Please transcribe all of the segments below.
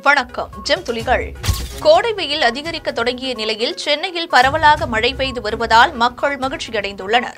வணக்கம் ஜெம் துளிகள் கோடை வெயில் அதிகரிக்க தொடங்கிய நிலையில் சென்னையில் பரவலாக மழை பெய்து வருவதால் மக்கள் மகிழ்ச்சியடைந்துள்ளனர்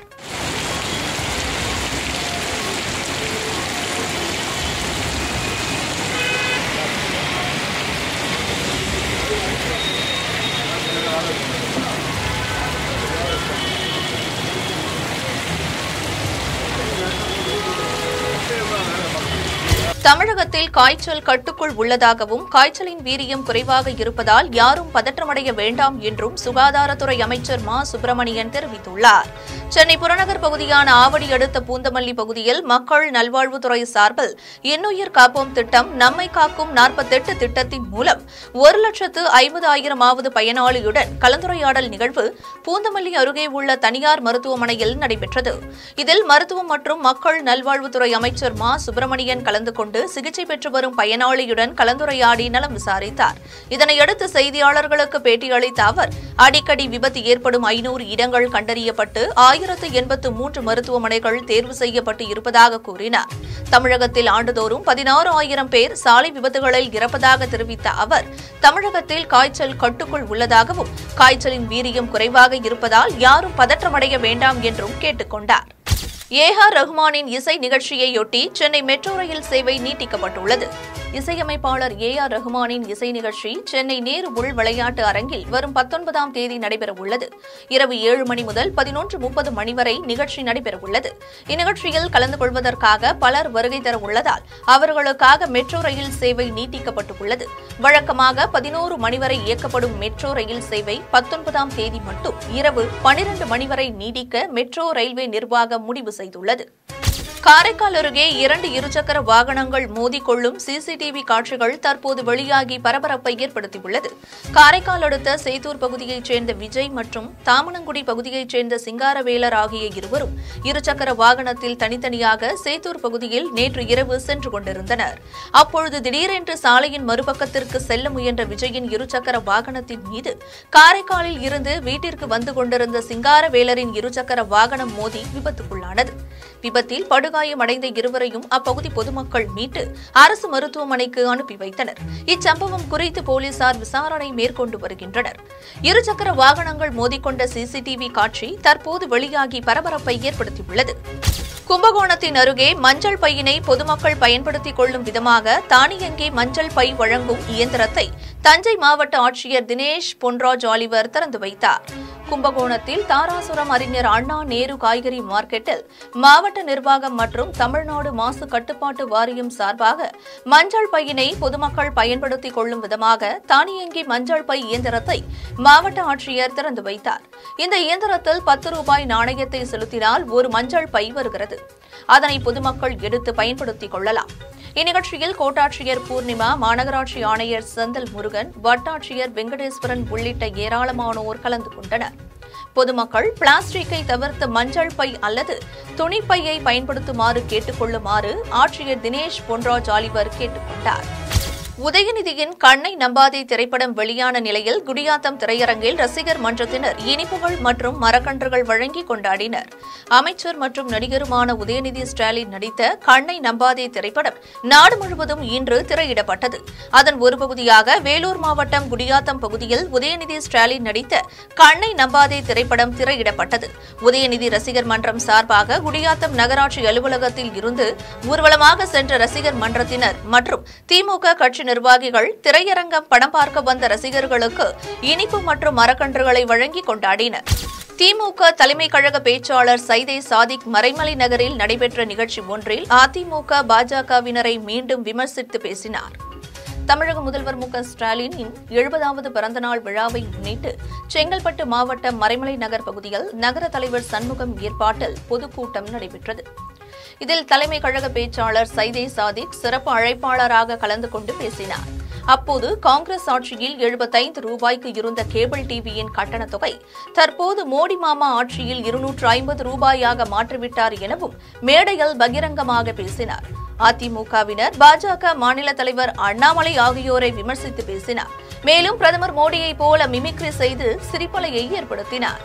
தமிழகத்தில் காய்ச்சல் கட்டுக்குள் உள்ளதாகவும் காய்ச்சலின் வீரியம் குறைவாக இருப்பதால் யாரும் பதற்றமடைய வேண்டாம் என்றும் சுகாதாரத்துறை அமைச்சர் மா சுப்பிரமணியன் தெரிவித்துள்ளார் சென்னை புறநகர் பகுதியான ஆவடி அடுத்த பூந்தமல்லி பகுதியில் மக்கள் நல்வாழ்வுத்துறை சார்பில் இன்னுயிர் காப்போம் திட்டம் நம்மை காக்கும் நாற்பத்தெட்டு திட்டத்தின் மூலம் ஒரு லட்சத்து ஐம்பதாயிரமாவது பயனாளியுடன் கலந்துரையாடல் நிகழ்வு பூந்தமல்லி அருகே உள்ள தனியார் மருத்துவமனையில் நடைபெற்றது இதில் மருத்துவம் மற்றும் மக்கள் நல்வாழ்வுத்துறை அமைச்சர் மா சுப்பிரமணியன் கலந்து கொண்டு சிகிச்சை பெற்று வரும் பயனாளியுடன் கலந்துரையாடி நலம் விசாரித்தார் இதனையடுத்து செய்தியாளர்களுக்கு பேட்டியளித்த அவர் அடிக்கடி விபத்து ஏற்படும் ஐநூறு இடங்கள் கண்டறியப்பட்டு ஆயிரத்து எண்பத்து மூன்று மருத்துவமனைகள் தேர்வு செய்யப்பட்டு இருப்பதாக கூறினார் தமிழகத்தில் ஆண்டுதோறும் பதினாறு ஆயிரம் பேர் சாலை விபத்துகளில் இறப்பதாக தெரிவித்த அவர் தமிழகத்தில் காய்ச்சல் கட்டுக்குள் உள்ளதாகவும் காய்ச்சலின் வீரியம் குறைவாக இருப்பதால் யாரும் பதற்றமடைய வேண்டாம் என்றும் கேட்டுக் கொண்டார் ஏ ஆர் ரஹ்மானின் இசை நிகழ்ச்சியையொட்டி சென்னை மெட்ரோ ரயில் சேவை நீட்டிக்கப்பட்டுள்ளது இசையமைப்பாளர் ஏ ஆர் ரஹ்மானின் இசை நிகழ்ச்சி சென்னை நேரு உள் விளையாட்டு அரங்கில் வரும் பத்தொன்பதாம் தேதி நடைபெறவுள்ளது இரவு ஏழு மணி முதல் பதினொன்று முப்பது மணி வரை நிகழ்ச்சி நடைபெறவுள்ளது இந்நிகழ்ச்சியில் கலந்து கொள்வதற்காக பலர் வருகை தர உள்ளதால் அவர்களுக்காக மெட்ரோ ரயில் சேவை நீட்டிக்கப்பட்டுள்ளது வழக்கமாக பதினோரு மணி வரை இயக்கப்படும் மெட்ரோ ரயில் சேவை பத்தொன்பதாம் தேதி மட்டும் இரவு பனிரண்டு மணி வரை நீடிக்க மெட்ரோ ரயில்வே நிர்வாகம் முடிவு செய்துள்ளது காரைக்கால் அருகே இரண்டு இருசக்கர வாகனங்கள் மோதிக்கொள்ளும் சிசிடிவி காட்சிகள் தற்போது வெளியாகி பரபரப்பை ஏற்படுத்தியுள்ளது காரைக்கால் அடுத்த சேத்தூர் பகுதியைச் சேர்ந்த விஜய் மற்றும் தாமனங்குடி பகுதியைச் சேர்ந்த சிங்காரவேலர் ஆகிய இருவரும் இருசக்கர வாகனத்தில் தனித்தனியாக சேத்தூர் பகுதியில் நேற்று இரவு சென்று கொண்டிருந்தனர் அப்பொழுது திடீரென்று சாலையின் மறுபக்கத்திற்கு செல்ல முயன்ற விஜயின் இருசக்கர வாகனத்தின் மீது காரைக்காலில் இருந்து வீட்டிற்கு வந்து கொண்டிருந்த சிங்காரவேலரின் இருசக்கர வாகனம் மோதி விபத்துக்குள்ளானது விபத்தில் படுகாயமடைந்த இருவரையும் அப்பகுதி பொதுமக்கள் மீட்டு அரசு மருத்துவமனைக்கு அனுப்பி வைத்தனர் இச்சம்பவம் குறித்து போலீசார் விசாரணை மேற்கொண்டு வருகின்றனர் இருசக்கர வாகனங்கள் மோதிக்கொண்ட சிசிடிவி காட்சி தற்போது வெளியாகி பரபரப்பை ஏற்படுத்தியுள்ளது கும்பகோணத்தின் அருகே மஞ்சள் பையினை பொதுமக்கள் பயன்படுத்திக் கொள்ளும் விதமாக தானியங்கி மஞ்சள் பை வழங்கும் இயந்திரத்தை தஞ்சை மாவட்ட ஆட்சியர் தினேஷ் பொன்ராஜ் ஆலிவர் திறந்து வைத்தார் கும்பகோணத்தில் தாராசுரம் அறிஞர் அண்ணா நேரு காய்கறி மார்க்கெட்டில் மாவட்ட நிர்வாகம் மற்றும் தமிழ்நாடு மாசு கட்டுப்பாட்டு வாரியம் சார்பாக மஞ்சள் பையினை பொதுமக்கள் பயன்படுத்திக் கொள்ளும் விதமாக தானியங்கி மஞ்சள் பை இயந்திரத்தை மாவட்ட ஆட்சியர் திறந்து வைத்தார் இந்த இயந்திரத்தில் பத்து ரூபாய் நாணயத்தை செலுத்தினால் ஒரு மஞ்சள் பை வருகிறது அதனை பொதுமக்கள் எடுத்து பயன்படுத்திக் கொள்ளலாம் இந்நிகழ்ச்சியில் கோட்டாட்சியர் பூர்ணிமா மாநகராட்சி ஆணையர் செந்தில் முருகன் வட்டாட்சியர் வெங்கடேஸ்வரன் உள்ளிட்ட ஏராளமானோர் கலந்து கொண்டனர் பொதுமக்கள் பிளாஸ்டிக்கை தவிர்த்து மஞ்சள் பை அல்லது துணிப்பையை பயன்படுத்துமாறு கேட்டுக் கொள்ளுமாறு ஆட்சியர் தினேஷ் பொன்ராஜ் ஆலிவர் கேட்டுக் கொண்டார் உதயநிதியின் கண்ணை நம்பாதே திரைப்படம் வெளியான நிலையில் குடியாத்தம் திரையரங்கில் ரசிகர் மன்றத்தினர் இனிப்புகள் மற்றும் மரக்கன்றுகள் வழங்கி கொண்டாடினர் அமைச்சர் மற்றும் நடிகருமான உதயநிதி ஸ்டாலின் நடித்த கண்ணை நம்பாதே திரைப்படம் நாடு முழுவதும் இன்று திரையிடப்பட்டது அதன் ஒரு பகுதியாக வேலூர் மாவட்டம் குடியாத்தம் பகுதியில் உதயநிதி ஸ்டாலின் நடித்த கண்ணை நம்பாதே திரைப்படம் திரையிடப்பட்டது உதயநிதி ரசிகர் மன்றம் சார்பாக குடியாத்தம் நகராட்சி அலுவலகத்தில் இருந்து ஊர்வலமாக சென்ற ரசிகர் மன்றத்தினர் மற்றும் திமுக கட்சி நிர்வாகிகள் திரையரங்கம் படம் பார்க்க வந்த ரசிகர்களுக்கு இனிப்பு மற்றும் மரக்கன்றுகளை வழங்கி கொண்டாடினர் திமுக தலைமை கழக பேச்சாளர் சைதை சாதிக் மறைமலை நகரில் நடைபெற்ற நிகழ்ச்சி ஒன்றில் அதிமுக பாஜகவினரை மீண்டும் விமர்சித்து பேசினார் தமிழக முதல்வர் மு க ஸ்டாலினின் எழுபதாவது பிறந்தநாள் விழாவை முன்னிட்டு செங்கல்பட்டு மாவட்டம் மறைமலை நகர் பகுதியில் நகர தலைவர் சண்முகம் ஏற்பாட்டில் பொதுக்கூட்டம் நடைபெற்றது இதில் தலைமை கழக பேச்சாளர் சைதே சாதிக் சிறப்பு அழைப்பாளராக கலந்து கொண்டு பேசினார் அப்போது காங்கிரஸ் ஆட்சியில் எழுபத்தைந்து ரூபாய்க்கு இருந்த கேபிள் டிவியின் கட்டணத் தொகை தற்போது மோடி மாமா ஆட்சியில் இருநூற்று ஐம்பது ரூபாயாக மாற்றிவிட்டார் எனவும் மேடையில் பகிரங்கமாக பேசினார் அதிமுகவினர் பாஜக மாநில தலைவர் அண்ணாமலை ஆகியோரை விமர்சித்து பேசினார் மேலும் பிரதமர் மோடியை போல மிமிக்ரி செய்து சிரிப்பலையை ஏற்படுத்தினார்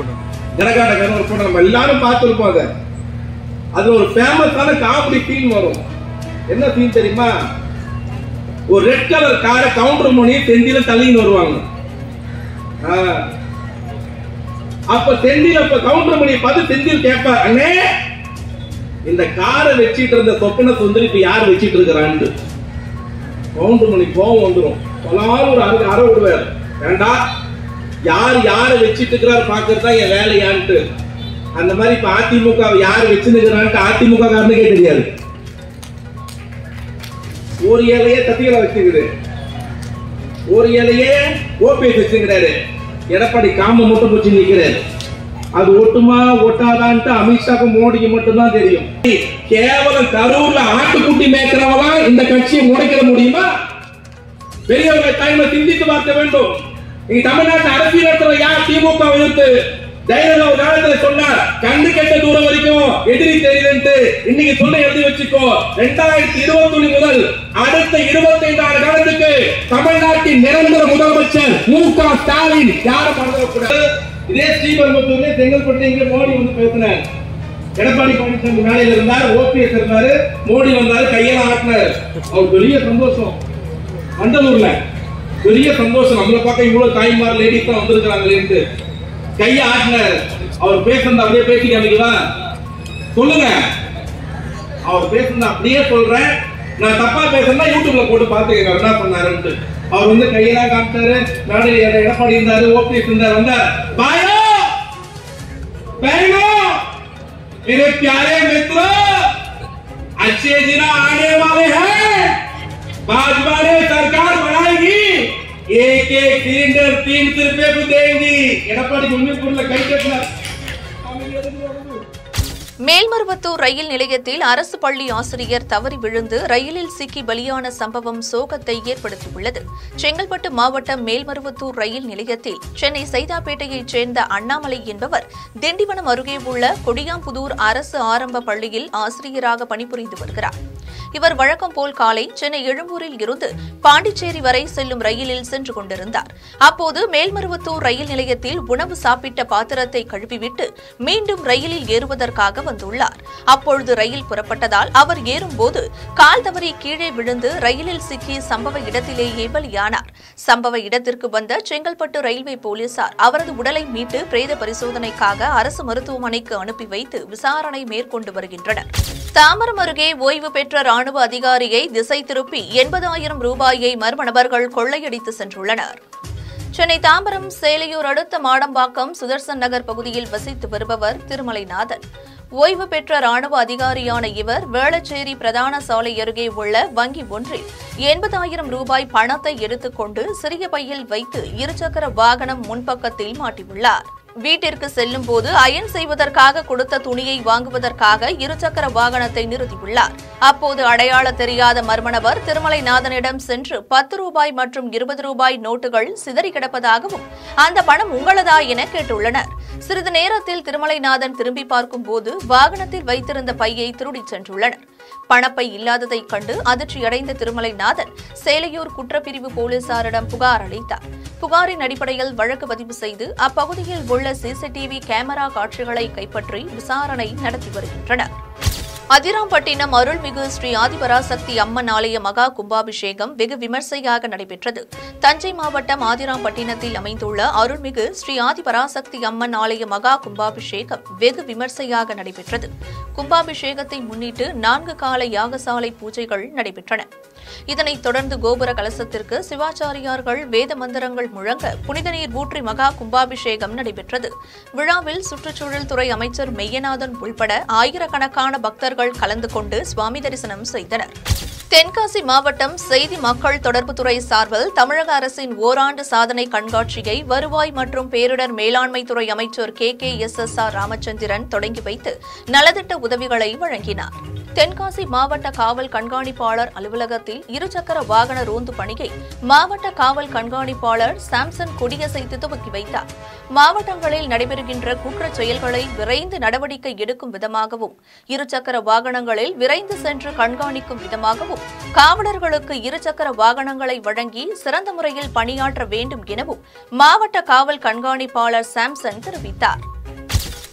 ஜனகாடகன் ஒரு படம் நம்ம எல்லாரும் பார்த்துருப்போம் அதை அது ஒரு ஃபேமஸான காமெடி சீன் வரும் என்ன சீன் தெரியுமா ஒரு ரெட் கலர் காரை கவுண்டர் பண்ணி தெந்தில தள்ளின்னு வருவாங்க ஆ. அப்ப தெந்தில இப்ப கவுண்டர் பண்ணி பார்த்து தெந்தில் கேட்பார் அண்ணே இந்த காரை வச்சிட்டு இருந்த சொப்பன சுந்தரி இப்ப யார் வச்சிட்டு இருக்கிறான்னு கவுண்டர் மணி கோவம் வந்துடும் சொல்லாம ஒரு அரை அரை விடுவார் வேண்டா யார் யாரை வச்சிட்டு இருக்கிறார் பாக்குறது தான் என் வேலையான்ட்டு அந்த மாதிரி இப்ப அதிமுக வை யார் வச்சுருக்கிறான்ட்டு அதிமுக காரனுக்கே தெரியாது ஒரு இலையே தத்திகளை வச்சுக்குது ஒரு இலையே ஓபிஎஸ் வச்சுக்கிறாரு எடப்பாடி காம மட்டும் பிடிச்சி நிக்கிறாரு அது ஒட்டுமா ஒட்டாதான்ட்டு அமித்ஷாக்கு மோடிக்கு மட்டும்தான் தெரியும் கேவலம் கரூர்ல ஆட்டுக்குட்டி மேய்க்கிறவங்க இந்த கட்சியை முடைக்கிற முடியுமா பெரியவங்க டைம்ல சிந்தித்து பார்க்க வேண்டும் இங்க தமிழ்நாட்டு அரசியல் நடத்துற யார் திமுக எதிர்த்து ஜெயலலிதா ஒரு காலத்துல சொன்னார் கண்டு கெட்ட தூரம் வரைக்கும் எதிரி தெரியுதுன்ட்டு இன்னைக்கு சொல்ல எழுதி வச்சுக்கோ ரெண்டாயிரத்தி இருபத்தி ஒண்ணு முதல் அடுத்த இருபத்தி ஐந்தாறு காலத்துக்கு தமிழ்நாட்டின் நிரந்தர முதலமைச்சர் மு க ஸ்டாலின் யாரும் மறந்துடக்கூடாது இதே ஸ்ரீபெரும்புத்தூர்ல செங்கல்பட்டு இங்க மோடி வந்து பேசினார் எடப்பாடி பழனிசாமி மேலையில இருந்தார் ஓபிஎஸ் இருந்தாரு மோடி வந்தாரு கையெல்லாம் ஆட்டினாரு அவர் பெரிய சந்தோஷம் மண்டலூர்ல பெரிய சந்தோஷம் நம்மளை பார்க்க இவ்வளவு தாய்மார் லேடிஸ் தான் வந்திருக்கிறாங்களேன்ட்டு கையை ஆட்டினார் அவர் பேசுறத அப்படியே பேசி காமிக்கலாம் சொல்லுங்க அவர் பேசுறத அப்படியே சொல்றேன் நான் தப்பா பேசுறேன்னா யூடியூப்ல போட்டு பாத்துக்கங்க அவர் என்ன பண்ணாருன்ட்டு அவர் வந்து கையெல்லாம் காமிச்சாரு நாடு எடப்பாடி இருந்தாரு ஓபிஎஸ் இருந்தாரு வந்தார் பாயோ बहनों मेरे प्यारे मित्रों अच्छे दिन आने वाले हैं भाजपा ने सरकार बनाएगी एक एक सिलेंडर तीन सौ रुपए को देंगी எடப்பாடி உண்மைக்குள்ள கை கட்டினார் மேல்மருவத்தூர் ரயில் நிலையத்தில் அரசு பள்ளி ஆசிரியர் தவறி விழுந்து ரயிலில் சிக்கி பலியான சம்பவம் சோகத்தை ஏற்படுத்தியுள்ளது செங்கல்பட்டு மாவட்டம் மேல்மருவத்தூர் ரயில் நிலையத்தில் சென்னை சைதாப்பேட்டையைச் சேர்ந்த அண்ணாமலை என்பவர் திண்டிவனம் அருகே உள்ள கொடியாம்புதூர் அரசு ஆரம்ப பள்ளியில் ஆசிரியராக பணிபுரிந்து வருகிறார் இவர் வழக்கம் போல் காலை சென்னை எழும்பூரில் இருந்து பாண்டிச்சேரி வரை செல்லும் ரயிலில் சென்று கொண்டிருந்தார் அப்போது மேல்மருவத்தூர் ரயில் நிலையத்தில் உணவு சாப்பிட்ட பாத்திரத்தை கழுவிவிட்டு மீண்டும் ரயிலில் ஏறுவதற்காக வந்துள்ளார் அப்பொழுது ரயில் புறப்பட்டதால் அவர் ஏறும்போது கால் தவறி கீழே விழுந்து ரயிலில் சிக்கி சம்பவ இடத்திலேயே பலியானார் சம்பவ இடத்திற்கு வந்த செங்கல்பட்டு ரயில்வே போலீசார் அவரது உடலை மீட்டு பிரேத பரிசோதனைக்காக அரசு மருத்துவமனைக்கு அனுப்பி வைத்து விசாரணை மேற்கொண்டு வருகின்றனர் தாம்பரம் அருகே ஓய்வு பெற்ற ராணுவ அதிகாரியை திசை திருப்பி எண்பதாயிரம் ரூபாயை மர்ம நபர்கள் கொள்ளையடித்து சென்றுள்ளனர் சென்னை தாம்பரம் சேலையூர் அடுத்த மாடம்பாக்கம் சுதர்சன் நகர் பகுதியில் வசித்து வருபவர் திருமலைநாதன் ஓய்வு பெற்ற ராணுவ அதிகாரியான இவர் வேளச்சேரி பிரதான சாலை அருகே உள்ள வங்கி ஒன்றில் எண்பதாயிரம் ரூபாய் பணத்தை எடுத்துக்கொண்டு சிறிய பையில் வைத்து இருசக்கர வாகனம் முன்பக்கத்தில் மாட்டியுள்ளார் வீட்டிற்கு செல்லும் போது அயன் செய்வதற்காக கொடுத்த துணியை வாங்குவதற்காக இருசக்கர வாகனத்தை நிறுத்தியுள்ளார் அப்போது அடையாள தெரியாத மர்மநபர் திருமலைநாதனிடம் சென்று பத்து ரூபாய் மற்றும் இருபது ரூபாய் நோட்டுகள் சிதறி கிடப்பதாகவும் அந்த பணம் உங்களதா என கேட்டுள்ளனர் சிறிது நேரத்தில் திருமலைநாதன் திரும்பி பார்க்கும்போது வாகனத்தில் வைத்திருந்த பையை திருடிச் சென்றுள்ளனர் பணப்பை இல்லாததைக் கண்டு அதிர்ச்சியடைந்த திருமலைநாதன் சேலையூர் குற்றப்பிரிவு போலீசாரிடம் புகார் அளித்தார் புகாரின் அடிப்படையில் வழக்கு பதிவு செய்து அப்பகுதியில் உள்ள சிசிடிவி கேமரா காட்சிகளை கைப்பற்றி விசாரணை நடத்தி வருகின்றனர் அதிராம்பட்டினம் அருள்மிகு ஸ்ரீ ஆதிபராசக்தி அம்மன் ஆலய மகா கும்பாபிஷேகம் வெகு விமர்சையாக நடைபெற்றது தஞ்சை மாவட்டம் ஆதிராம்பட்டினத்தில் அமைந்துள்ள அருள்மிகு ஸ்ரீ ஆதிபராசக்தி அம்மன் ஆலய மகா கும்பாபிஷேகம் வெகு விமர்சையாக நடைபெற்றது கும்பாபிஷேகத்தை முன்னிட்டு நான்கு கால யாகசாலை பூஜைகள் நடைபெற்றன இதனைத் தொடர்ந்து கோபுர கலசத்திற்கு சிவாச்சாரியார்கள் வேத மந்திரங்கள் முழங்க புனித நீர் ஊற்றி மகா கும்பாபிஷேகம் நடைபெற்றது விழாவில் சுற்றுச்சூழல் துறை அமைச்சர் மெய்யநாதன் உள்பட ஆயிரக்கணக்கான பக்தர்கள் கலந்து கொண்டு சுவாமி தரிசனம் செய்தனர் தென்காசி மாவட்டம் செய்தி மக்கள் தொடர்புத்துறை சார்பில் தமிழக அரசின் ஓராண்டு சாதனை கண்காட்சியை வருவாய் மற்றும் பேரிடர் மேலாண்மை துறை அமைச்சர் K K S S R Ramachandran தொடங்கி வைத்து நலத்திட்ட உதவிகளை வழங்கினார் தென்காசி மாவட்ட காவல் கண்காணிப்பாளர் அலுவலகத்தில் இருசக்கர வாகன ரோந்து பணியை மாவட்ட காவல் கண்காணிப்பாளர் சாம்சன் கொடியசைத்து துவக்கி வைத்தார் மாவட்டங்களில் நடைபெறுகின்ற குற்றச் செயல்களை விரைந்து நடவடிக்கை எடுக்கும் விதமாகவும் இருசக்கர வாகனங்களில் விரைந்து சென்று கண்காணிக்கும் விதமாகவும் காவலர்களுக்கு இருசக்கர வாகனங்களை வழங்கி சிறந்த முறையில் பணியாற்ற வேண்டும் எனவும் மாவட்ட காவல் கண்காணிப்பாளர் சாம்சன் தெரிவித்தார்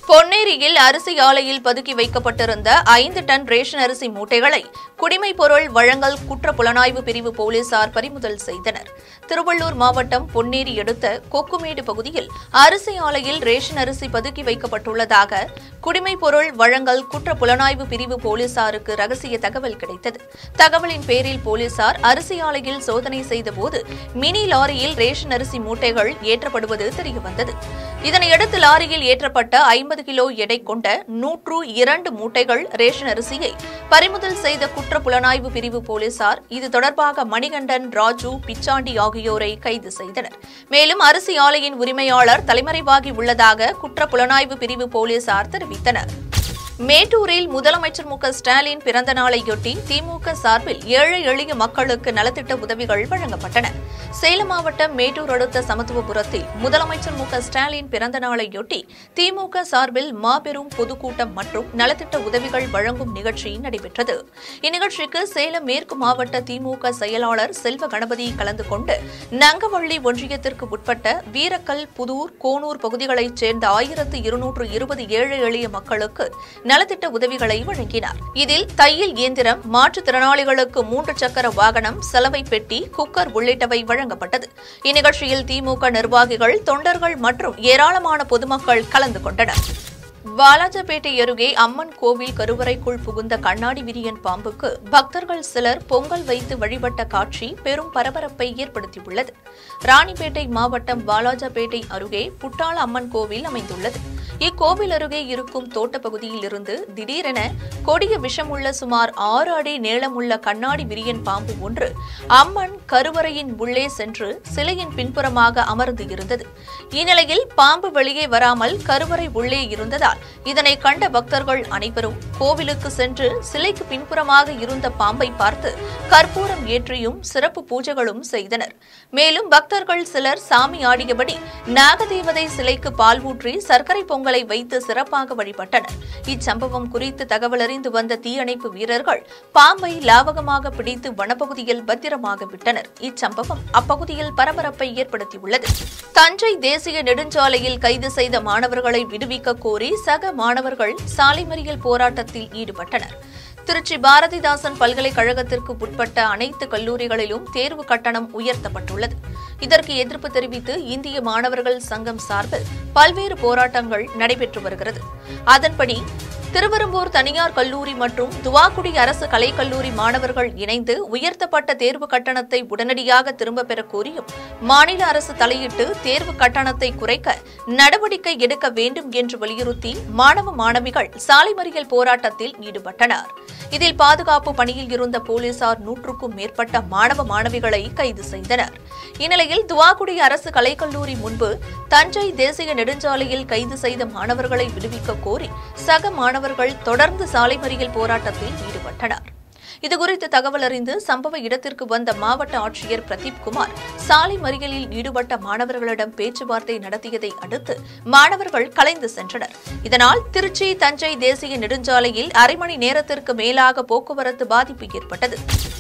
பொன்னேரியில் அரிசி ஆலையில் பதுக்கி வைக்கப்பட்டிருந்த ஐந்து டன் ரேஷன் அரிசி மூட்டைகளை குடிமைப் பொருள் வழங்கல் குற்ற புலனாய்வு பிரிவு போலீசார் பறிமுதல் செய்தனர் திருவள்ளூர் மாவட்டம் பொன்னேரி அடுத்த கொக்குமேடு பகுதியில் அரிசி ஆலையில் ரேஷன் அரிசி பதுக்கி வைக்கப்பட்டுள்ளதாக குடிமைப் பொருள் வழங்கல் குற்ற புலனாய்வு பிரிவு போலீசாருக்கு ரகசிய தகவல் கிடைத்தது தகவலின் பேரில் போலீசார் அரிசி ஆலையில் சோதனை செய்தபோது மினி லாரியில் ரேஷன் அரிசி மூட்டைகள் ஏற்றப்படுவது தெரியவந்தது இதனையடுத்து லாரியில் ஏற்றப்பட்ட ஐம்பது கிலோ எடை கொண்ட நூற்று இரண்டு மூட்டைகள் ரேஷன் அரிசியை பறிமுதல் செய்த குற்ற புலனாய்வு பிரிவு போலீசார் இது தொடர்பாக மணிகண்டன் ராஜு பிச்சாண்டி ஆகியோரை கைது செய்தனர் மேலும் அரிசி ஆலையின் உரிமையாளர் தலைமறைவாகி உள்ளதாக குற்ற புலனாய்வு பிரிவு போலீசார் தெரிவித்தனர் மேட்டூரில் முதலமைச்சர் மு க ஸ்டாலின் பிறந்த நாளையொட்டி திமுக சார்பில் ஏழை எளிய மக்களுக்கு நலத்திட்ட உதவிகள் வழங்கப்பட்டன சேலம் மாவட்டம் மேட்டூர் அடுத்த சமத்துவபுரத்தில் முதலமைச்சர் மு க ஸ்டாலின் பிறந்த நாளையொட்டி திமுக சார்பில் மாபெரும் பொதுக்கூட்டம் மற்றும் நலத்திட்ட உதவிகள் வழங்கும் நிகழ்ச்சி நடைபெற்றது இந்நிகழ்ச்சிக்கு சேலம் மேற்கு மாவட்ட திமுக செயலாளர் செல்வ கணபதி கலந்து கொண்டு நங்கவள்ளி ஒன்றியத்திற்கு உட்பட்ட வீரக்கல் புதூர் கோனூர் பகுதிகளைச் சேர்ந்த ஆயிரத்து இருநூற்று இருபது ஏழை எளிய மக்களுக்கு நலத்திட்ட உதவிகளை வழங்கினார் இதில் தையல் இயந்திரம் மாற்றுத்திறனாளிகளுக்கு மூன்று சக்கர வாகனம் சலவை பெட்டி குக்கர் உள்ளிட்டவை வழங்கப்பட்டது இந்நிகழ்ச்சியில் திமுக நிர்வாகிகள் தொண்டர்கள் மற்றும் ஏராளமான பொதுமக்கள் கலந்து கொண்டனர் வாலாஜாபேட்டை அருகே அம்மன் கோவில் கருவறைக்குள் புகுந்த கண்ணாடி விரியன் பாம்புக்கு பக்தர்கள் சிலர் பொங்கல் வைத்து வழிபட்ட காட்சி பெரும் பரபரப்பை ஏற்படுத்தியுள்ளது ராணிப்பேட்டை மாவட்டம் வாலாஜாபேட்டை அருகே புட்டாள அம்மன் கோவில் அமைந்துள்ளது இக்கோவில் அருகே இருக்கும் தோட்டப்பகுதியில் இருந்து திடீரென கொடிய விஷமுள்ள சுமார் ஆறு அடி நீளமுள்ள கண்ணாடி விரியன் பாம்பு ஒன்று அம்மன் கருவறையின் உள்ளே சென்று சிலையின் பின்புறமாக அமர்ந்து இருந்தது இந்நிலையில் பாம்பு வெளியே வராமல் கருவறை உள்ளே இருந்ததால் இதனை கண்ட பக்தர்கள் அனைவரும் கோவிலுக்கு சென்று சிலைக்கு பின்புறமாக இருந்த பாம்பை பார்த்து கற்பூரம் ஏற்றியும் சிறப்பு பூஜைகளும் செய்தனர் மேலும் பக்தர்கள் சிலர் சாமி ஆடியபடி நாகதேவதை சிலைக்கு பால் ஊற்றி சர்க்கரை பொங்கலை வைத்து சிறப்பாக வழிபட்டனர் இச்சம்பவம் குறித்து தகவல் அறிந்து வந்த தீயணைப்பு வீரர்கள் பாம்பை லாவகமாக பிடித்து வனப்பகுதியில் பத்திரமாக விட்டனர் இச்சம்பவம் அப்பகுதியில் பரபரப்பை ஏற்படுத்தியுள்ளது தஞ்சை தேசிய நெடுஞ்சாலையில் கைது செய்த மாணவர்களை விடுவிக்க கோரி சக மாணவர்கள் சாலை மறியல் போராட்டத்தில் ஈடுபட்டனர் திருச்சி பாரதிதாசன் பல்கலைக்கழகத்திற்கு உட்பட்ட அனைத்து கல்லூரிகளிலும் தேர்வு கட்டணம் உயர்த்தப்பட்டுள்ளது இதற்கு எதிர்ப்பு தெரிவித்து இந்திய மாணவர்கள் சங்கம் சார்பில் பல்வேறு போராட்டங்கள் நடைபெற்று வருகிறது அதன்படி திருவெரும்பூர் தனியார் கல்லூரி மற்றும் துவாக்குடி அரசு கலைக்கல்லூரி மாணவர்கள் இணைந்து உயர்த்தப்பட்ட தேர்வு கட்டணத்தை உடனடியாக திரும்பப் பெறக் கோரியும் மாநில அரசு தலையிட்டு தேர்வு கட்டணத்தை குறைக்க நடவடிக்கை எடுக்க வேண்டும் என்று வலியுறுத்தி மாணவ மாணவிகள் சாலை மறியல் போராட்டத்தில் ஈடுபட்டனர் இதில் பாதுகாப்பு பணியில் இருந்த போலீசார் நூற்றுக்கும் மேற்பட்ட மாணவ மாணவிகளை கைது செய்தனர் இந்நிலையில் துவாக்குடி அரசு கலைக்கல்லூரி முன்பு தஞ்சை தேசிய நெடுஞ்சாலையில் கைது செய்த மாணவர்களை விடுவிக்க கோரி சக மாணவர்கள் தொடர்ந்து சாலை மறியல் போராட்டத்தில் ஈடுபட்டனர் இதுகுறித்து தகவல் அறிந்து சம்பவ இடத்திற்கு வந்த மாவட்ட ஆட்சியர் பிரதீப் குமார் சாலை மறியலில் ஈடுபட்ட மாணவர்களிடம் பேச்சுவார்த்தை நடத்தியதை அடுத்து மாணவர்கள் கலைந்து சென்றனர் இதனால் திருச்சி தஞ்சை தேசிய நெடுஞ்சாலையில் அரை மணி நேரத்திற்கு மேலாக போக்குவரத்து பாதிப்பு ஏற்பட்டது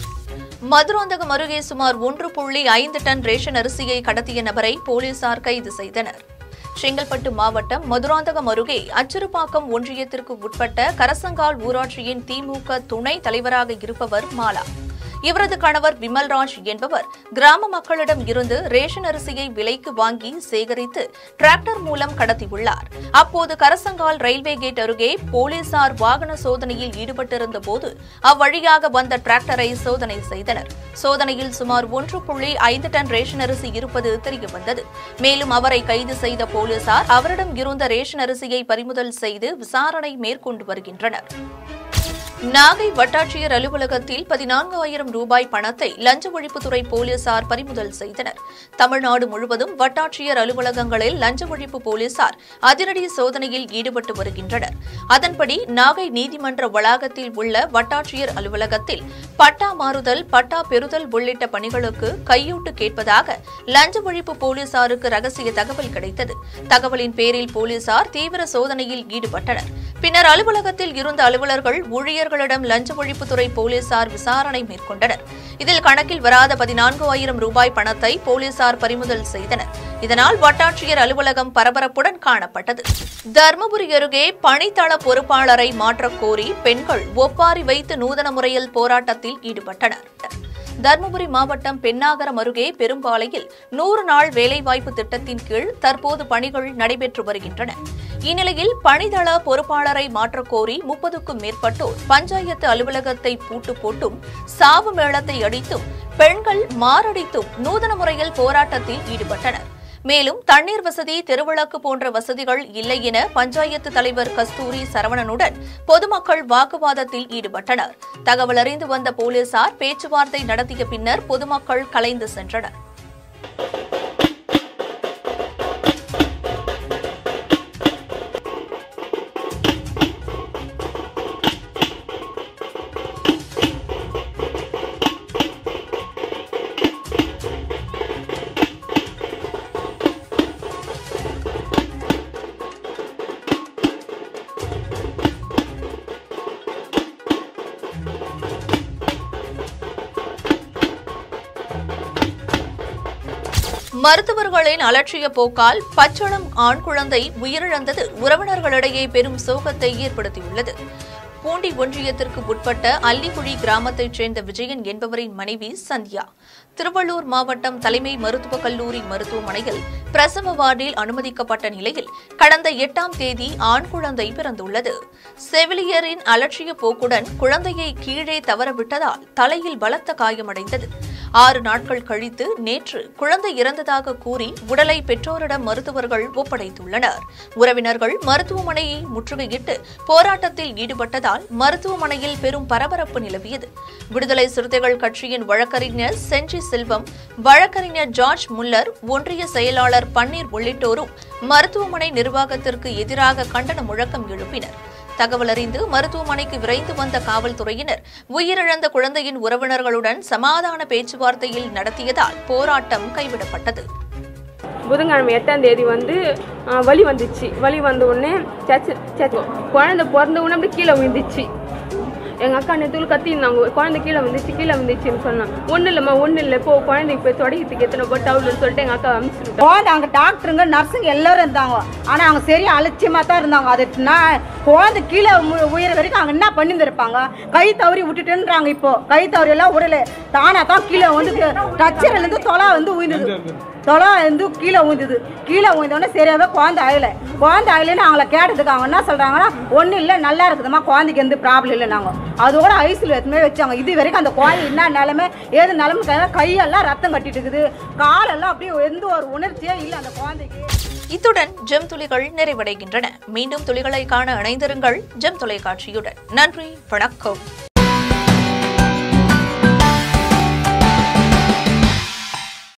மதுராந்தகம் அருகே சுமார் ஒன்று புள்ளி ஐந்து டன் ரேஷன் அரிசியை கடத்திய நபரை போலீசார் கைது செய்தனர் செங்கல்பட்டு மாவட்டம் மதுராந்தகம் அருகே அச்சிறுபாக்கம் ஒன்றியத்திற்கு உட்பட்ட கரசங்கால் ஊராட்சியின் திமுக துணை தலைவராக இருப்பவர் மாலா இவரது கணவர் விமல்ராஜ் என்பவர் கிராம மக்களிடம் இருந்து ரேஷன் அரிசியை விலைக்கு வாங்கி சேகரித்து டிராக்டர் மூலம் கடத்தியுள்ளார் அப்போது கரசங்கால் ரயில்வே கேட் அருகே போலீசார் வாகன சோதனையில் ஈடுபட்டிருந்த போது அவ்வழியாக வந்த டிராக்டரை சோதனை செய்தனர் சோதனையில் சுமார் ஒன்று புள்ளி ஐந்து டன் ரேஷன் அரிசி இருப்பது தெரியவந்தது மேலும் அவரை கைது செய்த போலீசார் அவரிடம் இருந்த ரேஷன் அரிசியை பறிமுதல் செய்து விசாரணை மேற்கொண்டு வருகின்றனர் நாகை வட்டாட்சியர் அலுவலகத்தில் பதினான்கு ஆயிரம் ரூபாய் பணத்தை லஞ்ச ஒழிப்புத்துறை போலீசார் பறிமுதல் செய்தனர் தமிழ்நாடு முழுவதும் வட்டாட்சியர் அலுவலகங்களில் லஞ்ச ஒழிப்பு போலீசார் அதிரடி சோதனையில் ஈடுபட்டு வருகின்றனர் அதன்படி நாகை நீதிமன்ற வளாகத்தில் உள்ள வட்டாட்சியர் அலுவலகத்தில் பட்டா மாறுதல் பட்டா பெறுதல் உள்ளிட்ட பணிகளுக்கு கையூட்டு கேட்பதாக லஞ்ச ஒழிப்பு போலீசாருக்கு ரகசிய தகவல் கிடைத்தது தகவலின் பேரில் போலீசார் தீவிர சோதனையில் ஈடுபட்டனர் பின்னர் அலுவலகத்தில் இருந்த அலுவலர்கள் ஊழியர்களிடம் லஞ்ச ஒழிப்புத்துறை போலீசார் விசாரணை மேற்கொண்டனர் இதில் கணக்கில் வராத பதினான்கு ஆயிரம் ரூபாய் பணத்தை போலீசார் பறிமுதல் செய்தனர் இதனால் வட்டாட்சியர் அலுவலகம் பரபரப்புடன் காணப்பட்டது தருமபுரி அருகே பணித்தள பொறுப்பாளரை மாற்றக் கோரி பெண்கள் ஒப்பாரி வைத்து நூதன முறையில் போராட்டத்தில் ஈடுபட்டனர் தருமபுரி மாவட்டம் பென்னாகரம் அருகே பெரும்பாலையில் நூறு நாள் வேலைவாய்ப்பு திட்டத்தின் கீழ் தற்போது பணிகள் நடைபெற்று வருகின்றன இந்நிலையில் பணிதள பொறுப்பாளரை மாற்றக் கோரி முப்பதுக்கும் மேற்பட்டோர் பஞ்சாயத்து அலுவலகத்தை பூட்டு போட்டும் சாவு மேளத்தை அடித்தும் பெண்கள் மாரடித்தும் நூதன முறையில் போராட்டத்தில் ஈடுபட்டனர் மேலும் தண்ணீர் வசதி தெருவிளக்கு போன்ற வசதிகள் இல்லை என பஞ்சாயத்து தலைவர் கஸ்தூரி சரவணனுடன் பொதுமக்கள் வாக்குவாதத்தில் ஈடுபட்டனர் தகவல் அறிந்து வந்த போலீசார் பேச்சுவார்த்தை நடத்திய பின்னர் பொதுமக்கள் கலைந்து சென்றனர் மருத்துவர்களின் அலட்சிய போக்கால் பச்சளம் ஆண் குழந்தை உயிரிழந்தது உறவினர்களிடையே பெரும் சோகத்தை ஏற்படுத்தியுள்ளது பூண்டி ஒன்றியத்திற்கு உட்பட்ட அல்லிக்குழி கிராமத்தைச் சேர்ந்த விஜயன் என்பவரின் மனைவி சந்தியா திருவள்ளூர் மாவட்டம் தலைமை மருத்துவக் கல்லூரி மருத்துவமனையில் பிரசவ வார்டில் அனுமதிக்கப்பட்ட நிலையில் கடந்த எட்டாம் தேதி ஆண் குழந்தை பிறந்துள்ளது செவிலியரின் அலட்சிய போக்குடன் குழந்தையை கீழே தவறவிட்டதால் தலையில் பலத்த காயமடைந்தது ஆறு நாட்கள் கழித்து நேற்று குழந்தை இறந்ததாக கூறி உடலை பெற்றோரிடம் மருத்துவர்கள் ஒப்படைத்துள்ளனர் உறவினர்கள் மருத்துவமனையை முற்றுகையிட்டு போராட்டத்தில் ஈடுபட்டதால் மருத்துவமனையில் பெரும் பரபரப்பு நிலவியது விடுதலை சிறுத்தைகள் கட்சியின் வழக்கறிஞர் செஞ்சி செல்வம் வழக்கறிஞர் ஜார்ஜ் முல்லர் ஒன்றிய செயலாளர் பன்னீர் உள்ளிட்டோரும் மருத்துவமனை நிர்வாகத்திற்கு எதிராக கண்டன முழக்கம் எழுப்பினர் தகவல் அறிந்து மருத்துவமனைக்கு விரைந்து வந்த காவல்துறையினர் உயிரிழந்த குழந்தையின் உறவினர்களுடன் சமாதான பேச்சுவார்த்தையில் நடத்தியதால் போராட்டம் கைவிடப்பட்டது புதன்கிழமை எட்டாம் தேதி வந்து ஆ, வலி வந்துச்சு வலி வந்த உடனே சச்சு சச்சு குழந்தை பிறந்த உடனே அப்படியே கீழே விழுந்துச்சு எங்கள் அக்கா நேற்றுல கத்திருந்தாங்க குழந்தை கீழே வந்துச்சு கீழே வந்துச்சுன்னு சொன்னான் ஒன்றும் இல்லைம்மா ஒன்றும் இல்லை இப்போ குழந்தைக்கு போய் தொடக்கிறதுக்கு எத்தனை போட்டு டவுலுன்னு சொல்லிட்டு எங்கள் அக்கா அனுப்பிச்சுட்டோம் குழந்தை அங்கே டாக்டருங்க நர்ஸுங்க எல்லாரும் இருந்தாங்க ஆனால் அவங்க சரியா அலட்சியமாக தான் இருந்தாங்க அது நான் குழந்தை கீழே மு- உயிர வரைக்கும் அவங்க என்ன பண்ணியிருந்திருப்பாங்க கை தவறி விட்டுட்டுன்றாங்க இப்போ கை தவறி எல்லாம் விடல தானா தான் கீழே வந்து டச்சர்லேருந்து தொலை வந்து உயிர்ந்தது தொலை வந்து கீழே ஊந்துது கீழே ஊந்தோடனே சரியாவே குழந்தை அழல குழந்தை அழலன்னு அவங்கள கேட்டதுக்கு அவங்க என்ன சொல்கிறாங்கன்னா ஒன்றும் இல்லை நல்லா இருக்குதும்மா குழந்தைக்கு எந்த ப்ராப்ளம் இல்லை நாங்கள் அதோட ஐசில் எதுவுமே வச்சாங்க இது வரைக்கும் அந்த குழந்தை என்ன நிலமை ஏது நிலமை தெரியல. கையெல்லாம் ரத்தம் கட்டிட்டு இருக்குது காலெல்லாம் அப்படியே எந்த ஒரு உணர்ச்சியே இல்லை அந்த குழந்தைக்கு இத்துடன் ஜெம் துளிகள் நிறைவடைகின்றன மீண்டும் துளிகளை காண இணைந்திருங்கள் ஜெம் தொலைக்காட்சியுடன் நன்றி வணக்கம்